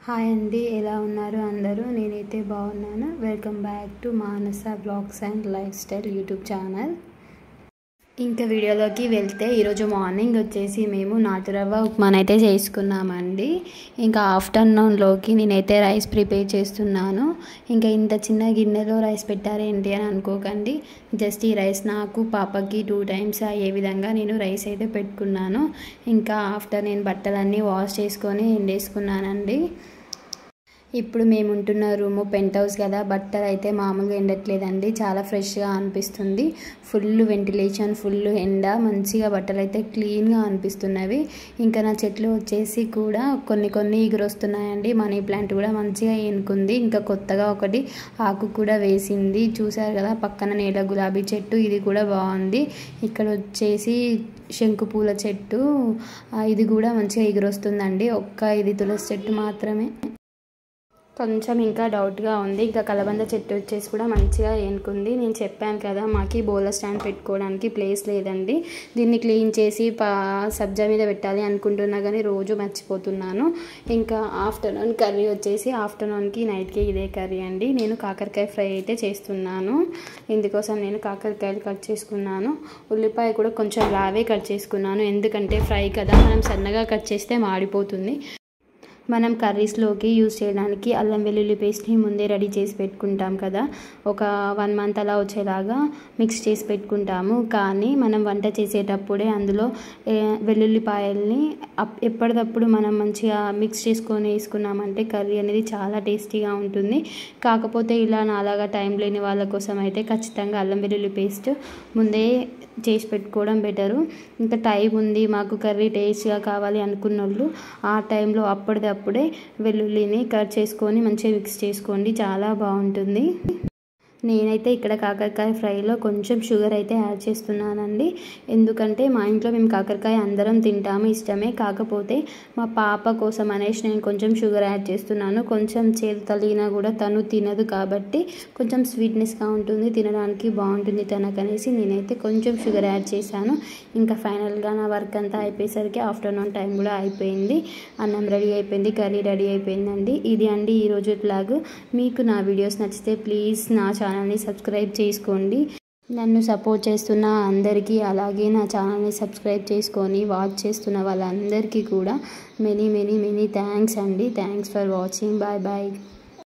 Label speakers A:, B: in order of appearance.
A: hi అండి ఎలా ఉన్నారు అందరూ నేనైతే బాగున్నాను welcome back to Manasa blogs and lifestyle YouTube channel ఇంకా వీడియోలోకి వెళ్తే ఈరోజు మార్నింగ్ వచ్చేసి మేము నాటురవ్వ ఉప్మానైతే చేసుకున్నామండి ఇంకా ఆఫ్టర్నూన్లోకి నేనైతే రైస్ ప్రిపేర్ చేస్తున్నాను ఇంకా ఇంత చిన్న గిన్నెలో రైస్ పెట్టారేంటి అని అనుకోకండి జస్ట్ ఈ రైస్ నాకు పాపకి టూ టైమ్స్ అయ్యే విధంగా నేను రైస్ అయితే పెట్టుకున్నాను ఇంకా ఆఫ్టర్ నేను బట్టలన్నీ వాష్ చేసుకొని ఎండేసుకున్నానండి ఇప్పుడు మేము ఉంటున్న రూము పెంట్ హౌస్ కదా బట్టలు అయితే మామూలుగా ఎండట్లేదండి చాలా ఫ్రెష్గా అనిపిస్తుంది ఫుల్ వెంటిలేషన్ ఫుల్ ఎండ మంచిగా బట్టలు అయితే క్లీన్గా అనిపిస్తున్నవి ఇంకా నా చెట్లు వచ్చేసి కూడా కొన్ని కొన్ని ఎగురొస్తున్నాయండి మనీ ప్లాంట్ కూడా మంచిగా ఎనుకుంది ఇంకా కొత్తగా ఒకటి ఆకు కూడా వేసింది చూసారు కదా పక్కన నేల గులాబీ చెట్టు ఇది కూడా బాగుంది ఇక్కడ వచ్చేసి శంకు పూల చెట్టు ఇది కూడా మంచిగా ఎగురొస్తుందండి ఒక్క ఇది తులసి చెట్టు మాత్రమే కొంచెం ఇంకా డౌట్గా ఉంది ఇంకా కలబంద చెట్టు వచ్చేసి కూడా మంచిగా ఏనుకుంది నేను చెప్పాను కదా మాకి బోల స్టాండ్ పెట్టుకోవడానికి ప్లేస్ లేదండి దీన్ని క్లీన్ చేసి పా సబ్జా మీద పెట్టాలి అనుకుంటున్నా కానీ రోజు మర్చిపోతున్నాను ఇంకా ఆఫ్టర్నూన్ కర్రీ వచ్చేసి ఆఫ్టర్నూన్కి నైట్కి ఇదే కర్రీ అండి నేను కాకరకాయ ఫ్రై అయితే చేస్తున్నాను ఇందుకోసం నేను కాకరకాయలు కట్ చేసుకున్నాను ఉల్లిపాయ కూడా కొంచెం లావే కట్ చేసుకున్నాను ఎందుకంటే ఫ్రై కదా మనం సన్నగా కట్ చేస్తే మాడిపోతుంది మనం కర్రీస్లోకి యూజ్ చేయడానికి అల్లం వెల్లుల్లి పేస్ట్ని ముందే రెడీ చేసి పెట్టుకుంటాం కదా ఒక వన్ మంత్ అలా వచ్చేలాగా మిక్స్ చేసి పెట్టుకుంటాము కానీ మనం వంట చేసేటప్పుడే అందులో వెల్లుల్లిపాయల్ని ఎప్పటికప్పుడు మనం మంచిగా మిక్స్ చేసుకొని వేసుకున్నామంటే కర్రీ అనేది చాలా టేస్టీగా ఉంటుంది కాకపోతే ఇలా నాలాగా టైం లేని వాళ్ళ కోసం అయితే ఖచ్చితంగా అల్లం వెల్లుల్లి పేస్ట్ ముందే చేసి పెట్టుకోవడం బెటరు ఇంకా టైం ఉంది మాకు కర్రీ టేస్ట్గా కావాలి అనుకున్న వాళ్ళు ఆ టైంలో అప్పటిదప్పుడే వెల్లుల్లిని కట్ చేసుకొని మంచిగా మిక్స్ చేసుకోండి చాలా బాగుంటుంది నేనైతే ఇక్కడ కాకరకాయ ఫ్రైలో కొంచెం షుగర్ అయితే యాడ్ చేస్తున్నానండి ఎందుకంటే మా ఇంట్లో మేము కాకరకాయ అందరం తింటాము ఇష్టమే కాకపోతే మా పాప కోసం అనేసి నేను కొంచెం షుగర్ యాడ్ చేస్తున్నాను కొంచెం చేదు తలిగినా కూడా తను తినదు కాబట్టి కొంచెం స్వీట్నెస్గా ఉంటుంది తినడానికి బాగుంటుంది తనకనేసి నేనైతే కొంచెం షుగర్ యాడ్ చేశాను ఇంకా ఫైనల్గా నా వర్క్ అంతా అయిపోయేసరికి ఆఫ్టర్నూన్ టైం కూడా అయిపోయింది అన్నం రెడీ అయిపోయింది కర్రీ రెడీ అయిపోయిందండి ఇది అండి ఈరోజు బ్లాగ్ మీకు నా వీడియోస్ నచ్చితే ప్లీజ్ నా ఛానల్ని సబ్స్క్రైబ్ చేసుకోండి నన్ను సపోర్ట్ చేస్తున్న అందరికీ అలాగే నా ఛానల్ని సబ్స్క్రైబ్ చేసుకొని వాచ్ చేస్తున్న వాళ్ళందరికీ కూడా మెనీ మెనీ మెనీ థ్యాంక్స్ అండి thanks for watching bye bye